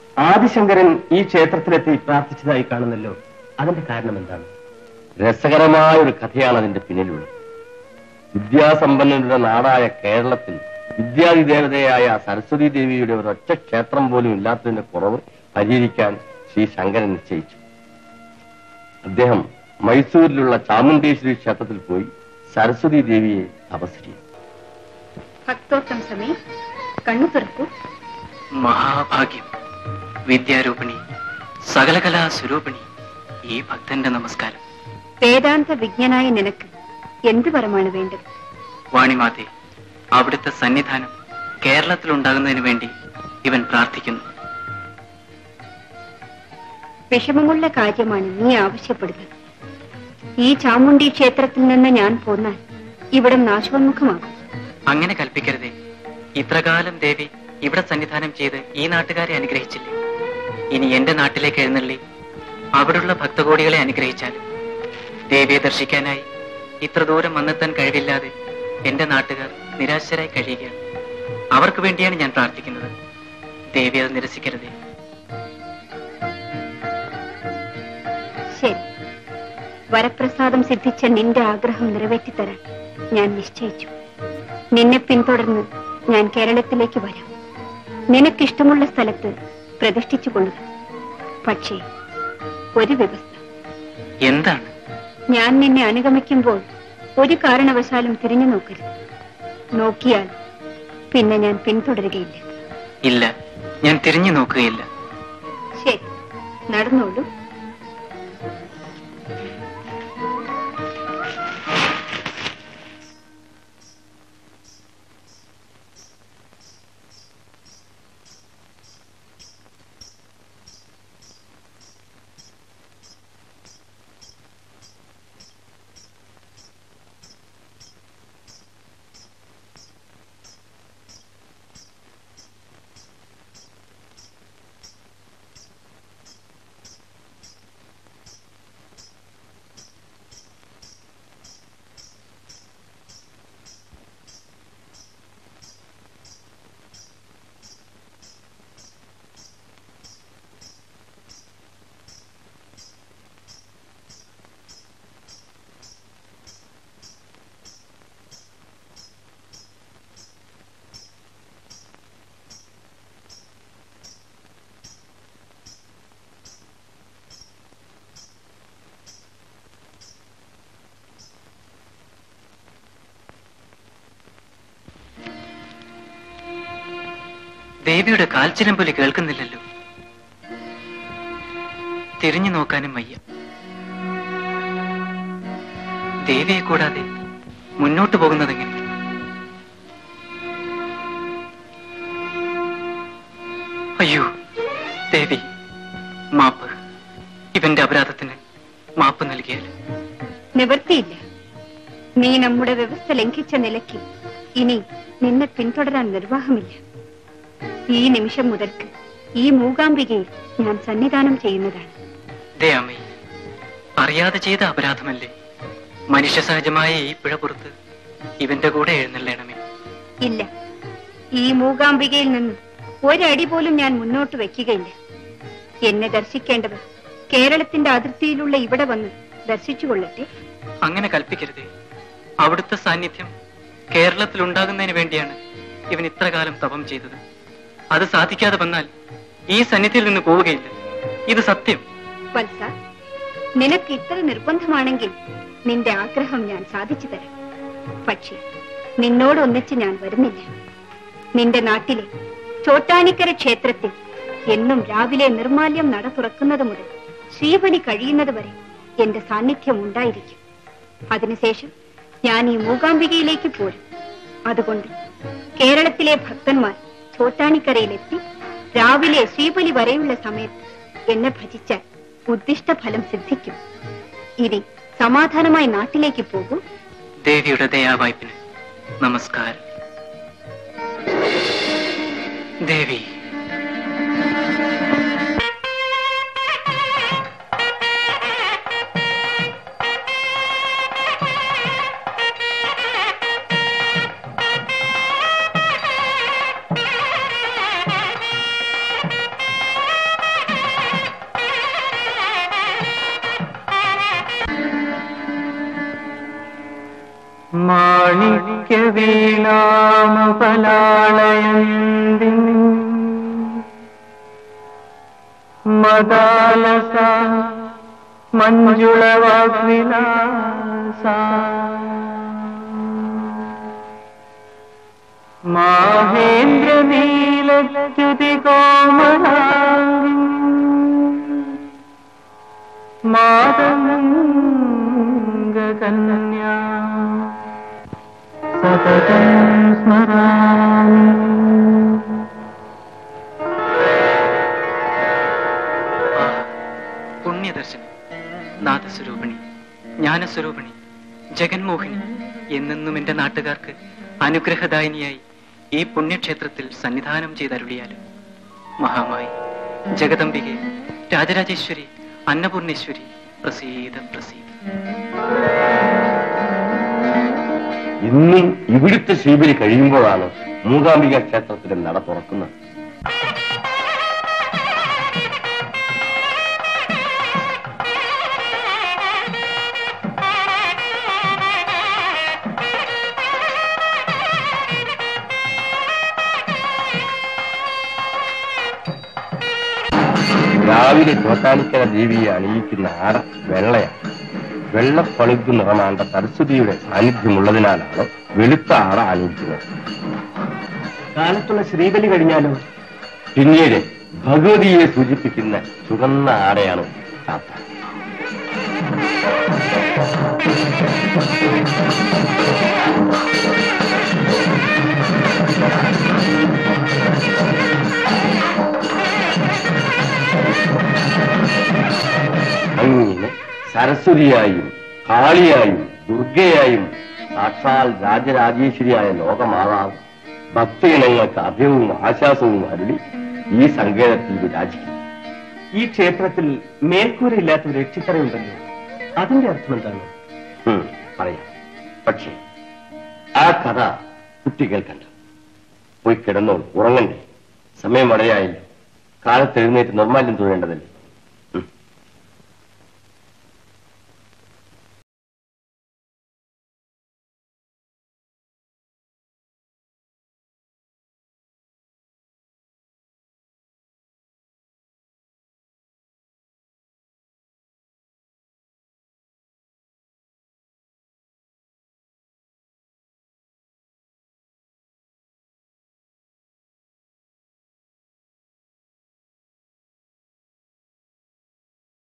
ആദിശങ്കരൻ ഈ ക്ഷേത്രത്തിലെത്തി പ്രാർത്ഥിച്ചതായി കാണുന്നല്ലോ അതിന്റെ കാരണം എന്താണ് രസകരമായ ഒരു കഥയാണ് അതിന്റെ പിന്നിലുള്ളത് വിദ്യാസമ്പന്നരുടെ നാടായ കേരളത്തിൽ വിദ്യാധിദേവതയായ സരസ്വതി ദേവിയുടെ ഒരൊറ്റ ക്ഷേത്രം പോലും ഇല്ലാത്തതിന്റെ കുറവ് പരിഹരിക്കാൻ ശ്രീ ശങ്കരൻ നിശ്ചയിച്ചു അദ്ദേഹം മൈസൂരിലുള്ള ചാമുണ്ടേശ്വരി ക്ഷേത്രത്തിൽ പോയി സരസ്വതി ദേവിയെ തപസ് ചെയ്തു ഭക്തോത്തം സമയം കണ്ണു തുറക്കൂ മഹാഭാഗ്യം വിദ്യാരൂപിണി സകലകലാ സ്വരൂപിണി ഈ ഭക്തന്റെ നമസ്കാരം വേദാന്ത വിജ്ഞനായ നിനക്ക് എന്ത് വരമാണ് വേണ്ടത് വാണിമാതെ അവിടുത്തെ സന്നിധാനം കേരളത്തിൽ ഉണ്ടാകുന്നതിന് വേണ്ടി ഇവൻ പ്രാർത്ഥിക്കുന്നു വിഷമമുള്ള കാര്യമാണ് നീ ആവശ്യപ്പെടുന്നത് ഈ ചാമുണ്ടി ക്ഷേത്രത്തിൽ നിന്ന് ഞാൻ പോന്നാൽ ഇവിടം നാശോന്മുഖമാകും അങ്ങനെ കൽപ്പിക്കരുതേ ഇത്രകാലം ദേവി ഇവിടെ സന്നിധാനം ചെയ്ത് ഈ നാട്ടുകാരെ അനുഗ്രഹിച്ചില്ലേ ഇനി എന്റെ നാട്ടിലേക്ക് എഴുന്നള്ളി അവിടുള്ള ഭക്തകോടികളെ അനുഗ്രഹിച്ചാലും ദേവിയെ ദർശിക്കാനായി ഇത്ര ദൂരം വന്നെത്താൻ കഴിവില്ലാതെ എന്റെ നാട്ടുകാർ നിരാശരായി കഴിയുകയാണ് അവർക്ക് വേണ്ടിയാണ് ഞാൻ പ്രാർത്ഥിക്കുന്നത് ദേവി അത് നിരസിക്കരുതേ ശരി വരപ്രസാദം സിദ്ധിച്ച നിന്റെ ആഗ്രഹം നിറവേറ്റിത്തരാൻ ഞാൻ നിശ്ചയിച്ചു നിന്നെ പിന്തുടർന്ന് ഞാൻ കേരളത്തിലേക്ക് വരാം നിനക്കിഷ്ടമുള്ള സ്ഥലത്ത് പ്രതിഷ്ഠിച്ചു കൊള്ളുക പക്ഷേ ഒരു വ്യവസ്ഥ എന്താണ് ഞാൻ നിന്നെ അനുഗമിക്കുമ്പോൾ ഒരു കാരണവശാലും തിരിഞ്ഞു നോക്കരുത് നോക്കിയാൽ പിന്നെ ഞാൻ പിന്തുടരുകയില്ല ഇല്ല ഞാൻ തിരിഞ്ഞു നോക്കുകയില്ല ശരി നടന്നോളൂ ദേവിയുടെ കാൽച്ചിലമ്പൊലി കേൾക്കുന്നില്ലല്ലോ തിരിഞ്ഞു നോക്കാനും വയ്യ ദേവിയെ കൂടാതെ മുന്നോട്ട് പോകുന്നതെങ്ങനെ അയ്യോ ദേവി മാപ്പ് ഇവന്റെ അപരാധത്തിന് മാപ്പ് നൽകിയാൽ നിവൃത്തിയില്ല നീ നമ്മുടെ വ്യവസ്ഥ ലംഘിച്ച നിലയ്ക്ക് ഇനി നിന്നെ പിന്തുടരാൻ നിർവാഹമില്ല ഈ നിമിഷം മുതൽക്ക് ഈ മൂകാംബികയിൽ ഞാൻ സന്നിധാനം ചെയ്യുന്നതാണ് ദേ അമ്മേ അറിയാതെ ചെയ്ത അപരാധമല്ലേ മനുഷ്യ സഹജമായ ഈ പിഴ പുറത്ത് ഇവന്റെ കൂടെ എഴുന്നള്ളണമേ ഇല്ല ഈ മൂകാംബികയിൽ നിന്ന് ഒരടി പോലും ഞാൻ മുന്നോട്ട് വെക്കുകയില്ല എന്നെ ദർശിക്കേണ്ടവർ കേരളത്തിന്റെ അതിർത്തിയിലുള്ള ഇവിടെ വന്ന് ദർശിച്ചു കൊള്ളട്ടെ അങ്ങനെ കൽപ്പിക്കരുതേ അവിടുത്തെ സാന്നിധ്യം കേരളത്തിൽ ഉണ്ടാകുന്നതിന് വേണ്ടിയാണ് ഇവൻ ഇത്രകാലം തപം ചെയ്തത് അത് സാധിക്കാതെ വന്നാൽ ഈ സന്നിധിയിൽ നിന്ന് പോവുകയില്ല ഇത് സത്യം വത്സ നിനക്ക് ഇത്ര നിർബന്ധമാണെങ്കിൽ നിന്റെ ആഗ്രഹം ഞാൻ സാധിച്ചു തരാം പക്ഷേ നിന്നോട് ഒന്നിച്ച് ഞാൻ വരുന്നില്ല നിന്റെ നാട്ടിലെ ചോട്ടാനിക്കര ക്ഷേത്രത്തിൽ എന്നും രാവിലെ നിർമാല്യം നട തുറക്കുന്നത് മുതൽ ശ്രീബലി കഴിയുന്നത് വരെ എന്റെ സാന്നിധ്യം ഉണ്ടായിരിക്കും അതിനുശേഷം ഞാൻ ഈ മൂകാംബികയിലേക്ക് പോരും അതുകൊണ്ട് കേരളത്തിലെ ഭക്തന്മാർ ചോട്ടാനിക്കരയിലെത്തി രാവിലെ ശ്രീബലി വരെയുള്ള സമയത്ത് എന്നെ ഭജിച്ചാൽ ഉദ്ദിഷ്ട ഫലം സിദ്ധിക്കും ഇനി സമാധാനമായി നാട്ടിലേക്ക് പോകൂ ദേവിയുടെ ദയാവായ്പിന് നമസ്കാരം ദേവി സൗഖ്യവീണാമഫലാളയന്തി മദാലസ മഞ്ജുളവാഗ്വിലാസ മാഹേന്ദ്രനീലച്യുതി കോമലാംഗി മാതംഗകന്യാ സതതം സ്മരാമി പുണ്യദർശനം നാദസ്വരൂപിണി ജ്ഞാനസ്വരൂപിണി ജഗന്മോഹിനി എന്നെന്നും എന്റെ നാട്ടുകാർക്ക് അനുഗ്രഹദായിനിയായി ഈ പുണ്യക്ഷേത്രത്തിൽ സന്നിധാനം ചെയ്തരുളിയാലും മഹാമായി ജഗദംബികെ രാജരാജേശ്വരി അന്നപൂർണേശ്വരി പ്രസീത പ്രസീത ഇന്നും ഇവിടുത്തെ ശീബിലി കഴിയുമ്പോഴാണ് മൂകാംബിക ക്ഷേത്രത്തിന്റെ നട തുറക്കുന്നത് രാവിലെ ചോട്ടാനിക്കര ദേവിയെ അണിയിക്കുന്ന ആട വെള്ളയാണ് വെള്ളപ്പളുങ്ക് നിറമാണ്ട സരസ്വതിയുടെ സാന്നിധ്യമുള്ളതിനാലാണ് വെളുത്ത ആട അണിയിക്കുന്നത് കാലത്തുള്ള ശ്രീബലി കഴിഞ്ഞാലോ പിന്നീട് ഭഗവതിയെ സൂചിപ്പിക്കുന്ന ചുവന്ന ആടയാണ് ചാത്ത അങ്ങനെ സരസ്വതിയായും കാളിയായും ദുർഗയായും സാക്ഷാൽ രാജരാജേശ്വരിയായ ലോകമാതാവ് ഭക്തജനങ്ങൾക്ക് അഭയവും ആശ്വാസവും അരുളി ഈ സങ്കേതത്തിൽ വിരാജിക്കും ഈ ക്ഷേത്രത്തിൽ മേൽക്കൂരയില്ലാത്ത ഒരു രക്ഷിത്തറയുണ്ടല്ലോ അതിന്റെ അർത്ഥം എന്താണ് ഉം, പറയാം പക്ഷേ ആ കഥ കുട്ടി കേൾക്കണ്ട പോയി കിടന്നോ ഉറങ്ങണ്ടേ സമയം വളരെയായില്ല കാലത്ത് എഴുന്നേറ്റ് നിർമ്മാല്യം തൊഴേണ്ടതല്ലേ